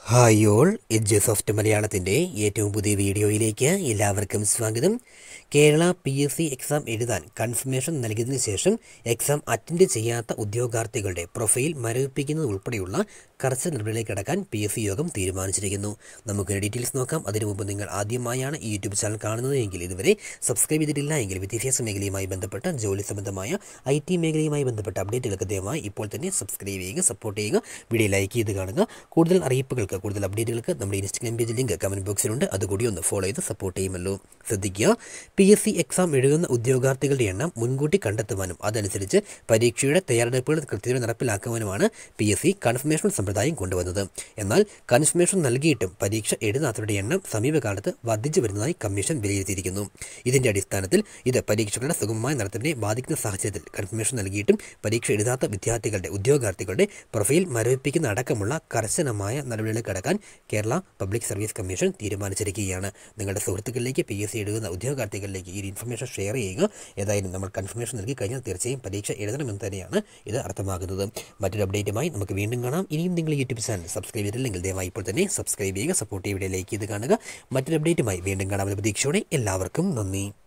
hi all edge soft മലയാളത്തിൻ്റെ ഏറ്റവും പുതിയ വീഡിയോയിലേക്ക് എല്ലാവർക്കും സ്വാഗതം Kerala P S C exam എഴുതാൻ കൺഫർമേഷൻ നൽകിയതിനു ശേഷം എക്സാം അറ്റൻഡ് ചെയ്യാത്ത ഉദ്യോഗാർത്ഥികളുടെ പ്രൊഫൈൽ മരവിപ്പിക്കുന്നത് ഉൾപ്പെടെയുള്ള കർശന നടപടികളിലേക്ക് കടക്കാൻ പി എസ് സി യോഗം തീരുമാനിച്ചിരിക്കുന്നു നമുക്ക് ഡീറ്റെയിൽസ് നോക്കാം അതിനു മുമ്പ് നിങ്ങൾ ആദ്യമായാണ് ഈ യൂട്യൂബ് ചാനൽ കാണുന്നത് എങ്കിൽ ഇതുവരെ സബ്സ്ക്രൈബ് ചെയ്തിട്ടില്ല എങ്കിൽ വിദ്യാഭ്യാസ മേഖലയുമായി ബന്ധപ്പെട്ട ജോലി സംബന്ധമായ ഐ ടി മേഖലയുമായി ബന്ധപ്പെട്ട അപ്ഡേറ്റുകൾക്ക് ദയവായി ഇപ്പോൾ തന്നെ സബ്സ്ക്രൈബ് ചെയ്യുക സപ്പോർട്ട് ചെയ്യുക വീഡിയോ ലൈക്ക് ചെയ്ത് കാണുക കൂടുതൽ അറിയിപ്പുകൾക്ക് കൂടുതൽ അപ്ഡേറ്റുകൾക്ക് നമ്മുടെ ഇൻസ്റ്റാഗ്രാം പേജ് ലിങ്ക് കമൻറ്റ് ബോക്സിലുണ്ട് അതുകൂടി ഒന്ന് ഫോളോ ചെയ്ത് സപ്പോർട്ട് ചെയ്യുമല്ലോ ശ്രദ്ധിക്കുക പി എസ് സി എക്സാം എഴുതുന്ന ഉദ്യോഗാർത്ഥികളുടെ എണ്ണം മുൻകൂട്ടി കണ്ടെത്തുവാനും അതനുസരിച്ച് പരീക്ഷയുടെ തയ്യാറെടുപ്പുകൾ കൃത്യമായി നടപ്പിലാക്കുവാനുമാണ് പി എസ് സി കൺഫർമേഷൻ സമ്പ്രദായം കൊണ്ടുവന്നത് എന്നാൽ കൺഫർമേഷൻ നൽകിയിട്ടും പരീക്ഷ എഴുതാത്തവരുടെ എണ്ണം സമീപകാലത്ത് വർദ്ധിച്ചു വരുന്നതായി കമ്മീഷൻ വിലയിരുത്തിയിരിക്കുന്നു ഇതിന്റെ അടിസ്ഥാനത്തിൽ ഇത് പരീക്ഷകളുടെ സുഗമമായ നടത്തിപ്പിനെ ബാധിക്കുന്ന സാഹചര്യത്തിൽ കൺഫർമേഷൻ നൽകിയിട്ടും പരീക്ഷ എഴുതാത്ത വിദ്യാർത്ഥികളുടെ ഉദ്യോഗാർത്ഥികളുടെ പ്രൊഫൈൽ മരവിപ്പിക്കുന്ന അടക്കമുള്ള കർശനമായ നടപടികളിലേക്ക് കടക്കാൻ കേരള പബ്ലിക് സർവീസ് കമ്മീഷൻ തീരുമാനിച്ചിരിക്കുകയാണ് നിങ്ങളുടെ സുഹൃത്തുക്കളിലേക്ക് പി എസ് സി എഴുതുന്ന ഉദ്യോഗാർത്ഥികളിലേക്ക് ഈ ഇൻഫർമേഷൻ ഷെയർ ചെയ്യുക ഏതായാലും നമ്മൾ കൺഫർമേഷൻ നൽകി കഴിഞ്ഞാൽ തീർച്ചയായും പരീക്ഷ എഴുതണമെന്ന് തന്നെയാണ് ഇത് അർത്ഥമാകുന്നത് മറ്റൊരു അപ്ഡേറ്റുമായി നമുക്ക് വീണ്ടും കാണാം ഇനിയും നിങ്ങൾ യൂട്യൂബ് ചാനൽ സബ്സ്ക്രൈബ് ചെയ്തില്ലെങ്കിൽ ദയവായി ഇപ്പോൾ തന്നെ സബ്സ്ക്രൈബ് ചെയ്യുക സപ്പോർട്ട് ചെയ്യുക ലൈക്ക് ചെയ്ത് കാണുക മറ്റൊരു അപ്ഡേറ്റുമായി വീണ്ടും കാണാമെന്ന പ്രതീക്ഷയോടെ എല്ലാവർക്കും നന്ദി